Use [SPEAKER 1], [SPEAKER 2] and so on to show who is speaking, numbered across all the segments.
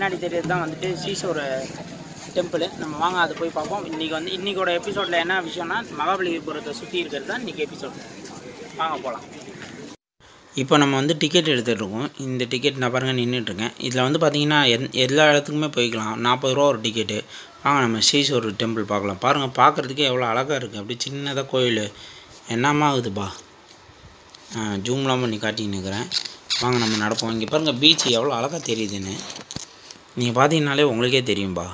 [SPEAKER 1] பின்னாடி தெரியுது தான் வந்துட்டு சீசோர் டெம்பிள் நம்ம வாங்க அதை போய் பார்ப்போம் இன்றைக்கி வந்து இன்றைக்கோட எபிசோடில் என்ன விஷயம்னா மகாபலிபுரத்தை சுற்றி இருக்கிறது தான் இன்றைக்கி எபிசோட் வாங்க போகலாம் இப்போ நம்ம வந்து டிக்கெட் எடுத்துகிட்டு இருக்கோம் இந்த டிக்கெட் நான் பாருங்கள் நின்றுட்டுருக்கேன் இதில் வந்து பார்த்தீங்கன்னா எந் எல்லா இடத்துக்குமே போய்க்கலாம் நாற்பது ரூபா ஒரு டிக்கெட்டு வாங்க நம்ம ஸ்ரீஸ்வரர் டெம்பிள் பார்க்கலாம் பாருங்கள் பார்க்குறதுக்கே எவ்வளோ அழகாக இருக்குது அப்படியே சின்னதாக கோயில் என்னம்மா ஆகுதுப்பா ஜூம்லாம் பண்ணி காட்டின்னு இருக்கிறேன் வாங்க நம்ம நடப்போம் இங்கே பாருங்கள் பீச் எவ்வளோ அழகாக தெரியுதுன்னு நீங்கள் பார்த்தீங்கன்னாலே உங்களுக்கே தெரியும்பா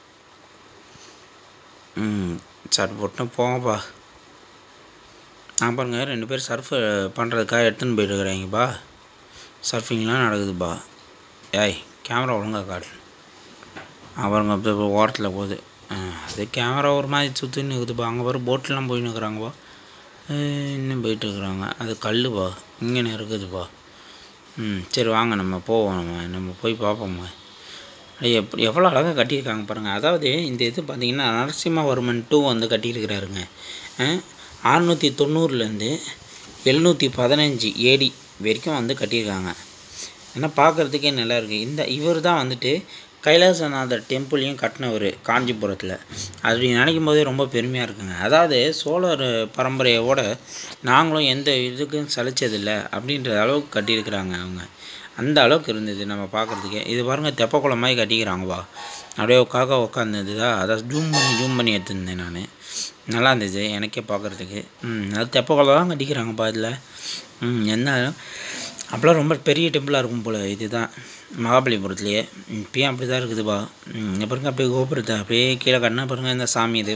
[SPEAKER 1] ம் சட் போட்டு போங்கப்பா நான் பாருங்கள் ரெண்டு பேர் சர்ஃப் பண்ணுறதுக்காக எடுத்துன்னு போயிட்டுருக்குறாங்கப்பா சர்ஃபிங்லாம் நடக்குதுப்பா ஏய் கேமரா ஒழுங்கா காட்டு அப்புறங்க அப்படியே ஓரத்தில் போகுது ஆ, அது கேமரா ஒரு மாதிரி சுற்றின்னு இருக்குதுப்பா அங்கே பாரு போட்லாம் போயின்னு இருக்கிறாங்கப்பா இன்னும் போயிட்டு இருக்கிறாங்க அது கல்லுப்பா இங்கே இருக்குதுப்பா ம் சரி வாங்க நம்ம போவோம் நம்ம நம்ம போய் பார்ப்போம்மா அது எப்படி எவ்வளோ அழகாக கட்டியிருக்காங்க பாருங்கள் அதாவது இந்த இது பார்த்தீங்கன்னா நரசிம்மவர்மன் டூ வந்து கட்டியிருக்கிறாருங்க அறுநூற்றி தொண்ணூறுலேருந்து எழுநூற்றி பதினஞ்சு ஏடி வரைக்கும் வந்து கட்டியிருக்காங்க ஏன்னா பார்க்குறதுக்கே நல்லா இருக்குது இந்த இவர் தான் வந்துட்டு கைலாசநாதர் டெம்பிளையும் கட்டினவர் காஞ்சிபுரத்தில் அப்படி நினைக்கும் போதே ரொம்ப பெருமையாக இருக்குங்க அதாவது சோழர் பரம்பரையோட நாங்களும் எந்த இதுக்கும் சலிச்சதில்லை அப்படின்ற அளவுக்கு கட்டியிருக்கிறாங்க அவங்க அந்த அளவுக்கு இருந்தது நம்ம பார்க்குறதுக்கே இது பாருங்கள் தெப்பக்குளம் மாதிரி கட்டிக்கிறாங்கப்பா அப்படியே காக்கா உட்காந்துதுதா அதை ஜூம் பண்ணி ஜூம் பண்ணி எடுத்துருந்தேன் நான் நல்லா இருந்துச்சு எனக்கே பார்க்குறதுக்கு ம் அது தெப்பக்குளம் தான் கட்டிக்கிறாங்கப்பா இதில் ம் என்ன அப்போலாம் ரொம்ப பெரிய டெம்பிளாக இருக்கும் போல் இதுதான் மகாபலிபுரத்துலேயே இப்பயும் அப்படி தான் இருக்குதுப்பா ம், இங்க பாருங்க அப்படியே கோபுரத்தை அப்படியே கீழே கண்ணா பாருங்கள் இந்த சாமி இது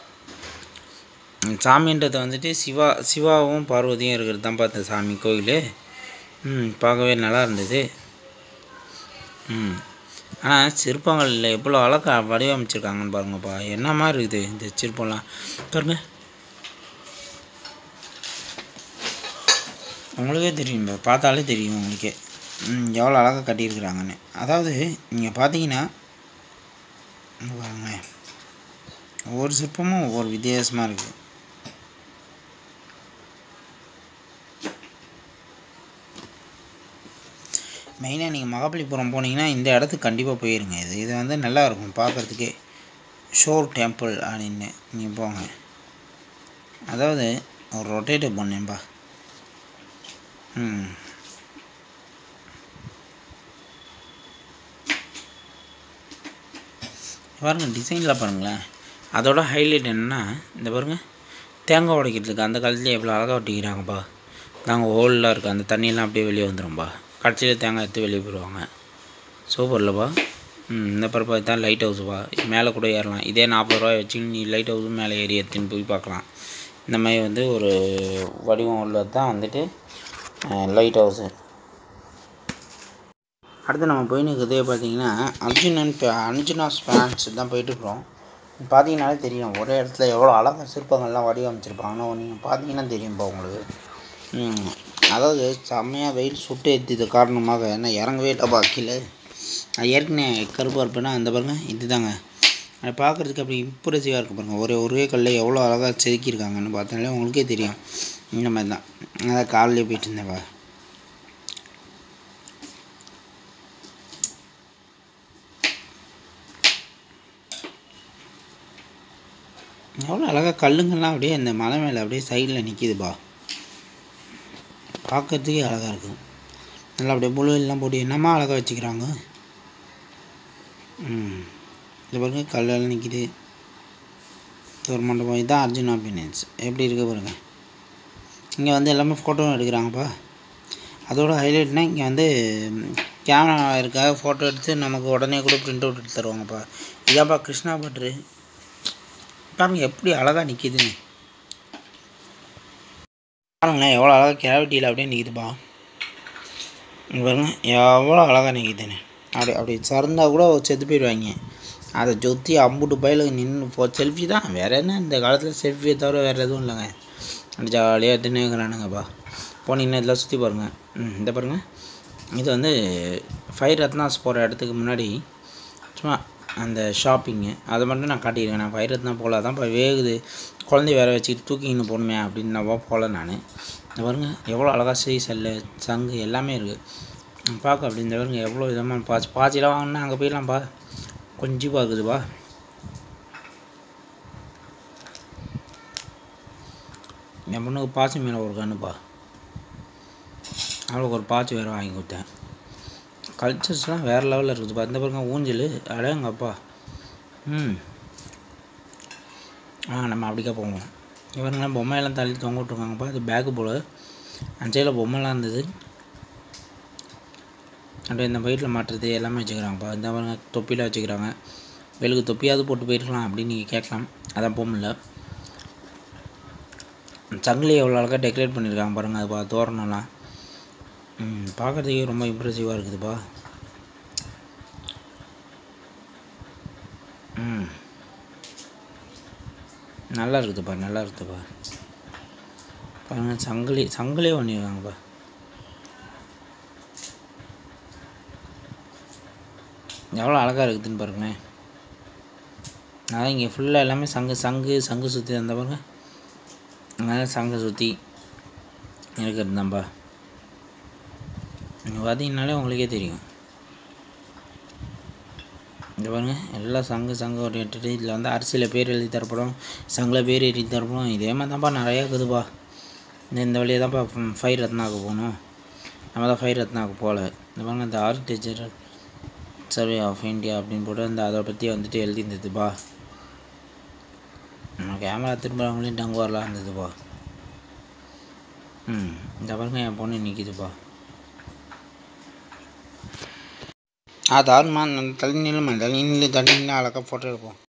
[SPEAKER 1] ம், சாமின்றது வந்துட்டு சிவா சிவாவும் பார்வதியும் இருக்கிறது தான் பார்த்த சாமி கோயில் ம் பார்க்கவே நல்லா இருந்தது ம் ஆனால் சிற்பங்களில் எவ்வளோ அழகாக வடிவமைச்சிருக்காங்கன்னு பாருங்கப்பா என்ன மாதிரி இருக்குது இந்த சிற்பம்லாம் பாருங்க உங்களுக்கே தெரியும் பார்த்தாலே தெரியும் உங்களுக்கே ம் எவ்வளோ அழகாக கட்டியிருக்கிறாங்கன்னு அதாவது நீங்கள் பார்த்தீங்கன்னா இங்க பாருங்க ஒவ்வொரு சிற்பமும் ஒவ்வொரு வித்தியாசமாக இருக்குது மெயினாக நீங்கள் மகாபலிபுரம் போனீங்கன்னா இந்த இடத்துக்கு கண்டிப்பாக போயிருங்க இது இது வந்து நல்லா இருக்கும் பார்க்குறதுக்கே ஷோர் டெம்பிள் அப்படின்னு நீங்கள் போங்க அதாவது ஒரு ரொட்டேட்டு பண்ணேன்பா ம் பாருங்கள் டிசைனில் பாருங்களேன் அதோட ஹைலைட் என்னென்னா இந்த பாருங்கள் தேங்காய் உடைக்கிறதுக்கு அந்த காலத்துலேயே எவ்வளோ அழகாக ஒட்டிக்கிறாங்கப்பா நாங்கள் ஹோல்லாம் இருக்குது அந்த தண்ணியெல்லாம் அப்படியே வெளியே வந்துடும்பா கடைசியில் தேங்காய் எடுத்து வெளியே போயிடுவாங்க சூப்பர் இல்லைப்பா ம் இந்த பரப்பா தான் லைட் ஹவுஸுப்பா மேலே கூட ஏறலாம் இதே நாற்பது ரூபாய் வச்சு நீ லைட் ஹவுஸும் மேலே ஏறி எடுத்துன்னு போய் பார்க்கலாம் இந்த மாதிரி வந்து ஒரு வடிவம் உள்ளது தான் வந்துட்டு லைட் ஹவுஸு அடுத்து நம்ம போயின்னு இருக்கிறதே பார்த்தீங்கன்னா அர்ஜுனன் பே அர்ஜுனாஸ் ஃபேன்ஸ் தான் போயிட்டுருக்குறோம் பார்த்தீங்கன்னாலே தெரியும் ஒரே இடத்துல எவ்வளோ அழகாக சிற்பங்கள்லாம் வடிவமைச்சிருப்பாங்கன்னு நீங்கள் பார்த்தீங்கன்னா தெரியும்ப்பா உங்களுக்கு ம், அதாவது செம்மையாக வெயில் சுட்டு ஏற்றிது காரணமாக என்ன இறங்கவே இல்லைப்பா கீழே அது ஏற்கனவே கருப்பாக இருப்பேன்னா அந்த பாருங்க இதுதாங்க அதை பார்க்குறதுக்கு அப்படி இம்ப்ரெசிவாக இருக்குது பாருங்கள் ஒரே ஒரே கல்லை எவ்வளோ அழகாக செதுக்கியிருக்காங்கன்னு பார்த்தாலே உங்களுக்கே தெரியும் இந்த மாதிரி தான் அதான் காலையிலே போயிட்டு இருந்தேன்ப்பா எவ்வளோ அழகாக கல்லுங்கள்லாம் அப்படியே அந்த மலை மேலே அப்படியே சைடில் நிற்கிதுப்பா பார்க்கறதுக்கே அழகாக இருக்குது நல்லா அப்படியே புழுவெல்லாம் போட்டு என்னமா அழகாக வச்சுக்கிறாங்க ம் இது பாருங்க கல்லெல்லாம் நிற்கிது இது ஒரு மண்டபம் இதுதான் அர்ஜுன் ஆப்பினியன்ஸ் எப்படி இருக்கு பாருங்க இங்கே வந்து எல்லாமே ஃபோட்டோவும் எடுக்கிறாங்கப்பா அதோட ஹைலைட்னா இங்கே வந்து கேமரா இருக்காக ஃபோட்டோ எடுத்து நமக்கு உடனே கூட பிரிண்ட் அவுட் எடுத்து தருவாங்கப்பா இதான்ப்பா கிருஷ்ணா பட்ரு பாருங்க எப்படி அழகாக நிற்கிதுன்னு பாருங்களேன் எவ்வளோ அழகாக கேவிட்டியில் அப்படியே நிற்கிதுப்பா இங்க பாருங்க எவ்வளோ அழகாக நிற்கிதுன்னு அப்படி அப்படி சறந்தா கூட செத்து போயிடுவாங்க அதை சுற்றி அம்புட்டு பயில நின்று போ செல்ஃபி தான் வேறு என்ன இந்த காலத்தில் செல்ஃபியை தவிர வேறு எதுவும் இல்லைங்க அப்படி ஜாலியாக எடுத்துன்னு இருக்கிறானுங்கப்பா போனீங்கன்னா இதெல்லாம் சுற்றி பாருங்கள் ம் இந்த பாருங்கள் இது வந்து ஃபைவ் ரத்னாஸ் போகிற இடத்துக்கு முன்னாடி சும்மா அந்த ஷாப்பிங்கு அதை மட்டும் நான் காட்டியிருக்கேன் நான் ஃபைவ் ரத்னா போகல அதான் இப்போ வேகுது குழந்தைய வேற வச்சுக்கிட்டு தூக்கின்னு போகணுமே அப்படின்னு நான் போகல நான் இந்த பாருங்க எவ்வளோ அழகாக சீ செல்லு சங்கு எல்லாமே இருக்குது ம், பார்க்க அப்படி இந்த பாருங்க எவ்வளோ விதமான பாச்சி பாச்சிலாம் வாங்கினா அங்கே போயிடலாம்ப்பா கொஞ்சம் பார்க்குதுப்பா என் பொண்ணுக்கு பாசி மேலே ஒரு கண்ணுப்பா அவளுக்கு ஒரு பாச்சி வேறு வாங்கி கொடுத்தேன் கல்ச்சர்ஸ்லாம் வேறு லெவலில் இருக்குதுப்பா இந்த பாருங்க ஊஞ்சல் அடேங்கப்பா ம் ஆ நம்ம அப்படிக்கா போவோம் இவருங்களாம் பொம்மையெல்லாம் தள்ளி தொங்க விட்ருக்காங்கப்பா அது பேக்கு போல் அந்த சைடில் பொம்மைலாம் இருந்தது அப்படியே இந்த வயிற்றில் மாட்டுறது எல்லாமே வச்சுக்கிறாங்கப்பா இந்த பாருங்க தொப்பியில் வச்சுக்கிறாங்க வெளுக்கு தொப்பியாவது போட்டு போயிருக்கலாம் அப்படின்னு நீங்கள் கேட்கலாம் அதான் போக முடியல சங்கிலி எவ்வளோ அழகாக டெக்கரேட் பண்ணியிருக்காங்க பாருங்கள் அதுப்பா தோரணம்லாம் ம் பார்க்குறதுக்கே ரொம்ப இம்ப்ரெசிவாக இருக்குதுப்பா ம் நல்லா இருக்குதுப்பா நல்லா இருக்குதுப்பா பாருங்க சங்கிலி சங்கிலியே பண்ணியிருக்காங்கப்பா எவ்வளோ அழகாக இருக்குதுன்னு பாருங்களேன் அதான் இங்கே ஃபுல்லாக எல்லாமே சங்கு சங்கு சங்கு சுற்றி அந்த பாருங்க அதனால் சங்கை சுற்றி இருக்கிறது தான்ப்பா நீங்கள் பார்த்தீங்கனாலே உங்களுக்கே தெரியும் இந்த பாருங்க எல்லாம் சங்கு சங்கு ஒரு எட்டு இதில் வந்து அரிசியில் பேர் எழுதி தரப்படும் சங்கில் பேர் எழுதி தரப்படும் இதே மாதிரி தான்ப்பா நிறையா இருக்குதுப்பா இந்த இந்த வழியாக தான்ப்பா ஃபைவ் ரத்னாவுக்கு போகணும் நம்ம தான் ஃபைவ் ரத்னாவுக்கு போகல இந்த பாருங்க இந்த ஆர்கிடெக்சர் சர்வே ஆஃப் இந்தியா அப்படின்னு போட்டு அந்த அதை பற்றி வந்துட்டு எழுதியிருந்ததுப்பா நம்ம கேமரா திரும்புறவங்களையும் டங்கு வரலாம் இருந்ததுப்பா ம் இந்த பாருங்க என் பொண்ணு நிற்கிதுப்பா ஆ தாருமா தள்ளி நில்லுமா தள்ளி நில்லு தள்ளி நின்று அழகாக ஃபோட்டோ எடுப்போம்